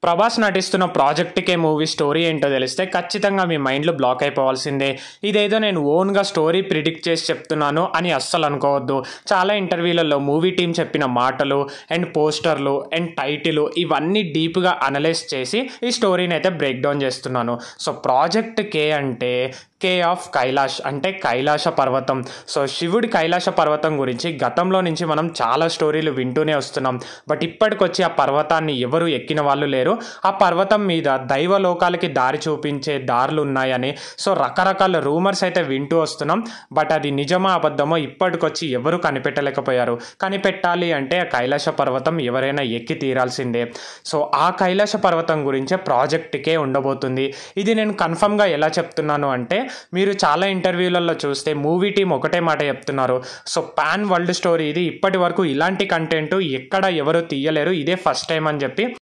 ప్రభాస్ నటిస్తున్న ప్రాజెక్ట్ కే movie story ఏంటో తెలిస్తే ఖచ్చితంగా మీ మైండ్లో బ్లాక్ అయిపోవాల్సిందే ఇదేదో నేను ఓన్గా స్టోరీ ప్రిడిక్ట్ చేసి చెప్తున్నాను అని అస్సలు అనుకోవద్దు చాలా ఇంటర్వ్యూలలో మూవీ టీం చెప్పిన మాటలు అండ్ పోస్టర్లు అండ్ టైటిల్ ఇవన్నీ డీప్గా అనలైజ్ చేసి ఈ స్టోరీని అయితే బ్రేక్ డౌన్ చేస్తున్నాను సో ప్రాజెక్ట్ కే అంటే కే ఆఫ్ కైలాష్ అంటే కైలాస పర్వతం సో శివుడి కైలాస పర్వతం గురించి గతంలో నుంచి మనం చాలా స్టోరీలు వింటూనే వస్తున్నాం బట్ ఇప్పటికొచ్చి ఆ పర్వతాన్ని ఎవరు ఎక్కిన వాళ్ళు లేరు ఆ పర్వతం మీద దైవ లోకాలకి దారి చూపించే దారులు ఉన్నాయని సో రకరకాల రూమర్స్ అయితే వింటూ వస్తున్నాం బట్ అది నిజమా అబద్ధమో ఇప్పటికొచ్చి ఎవరు కనిపెట్టలేకపోయారు కనిపెట్టాలి అంటే ఆ కైలాస పర్వతం ఎవరైనా ఎక్కి తీరాల్సిందే సో ఆ కైలాస పర్వతం గురించే ప్రాజెక్ట్కే ఉండబోతుంది ఇది నేను కన్ఫర్మ్గా ఎలా చెప్తున్నాను అంటే మీరు చాలా ఇంటర్వ్యూలలో చూస్తే మూవీ టీం ఒకటే మాట చెప్తున్నారు సో పాన్ వరల్డ్ స్టోరీ ఇది ఇప్పటి వరకు ఇలాంటి కంటెంట్ ఎక్కడ ఎవరు తీయలేరు ఇదే ఫస్ట్ టైం అని చెప్పి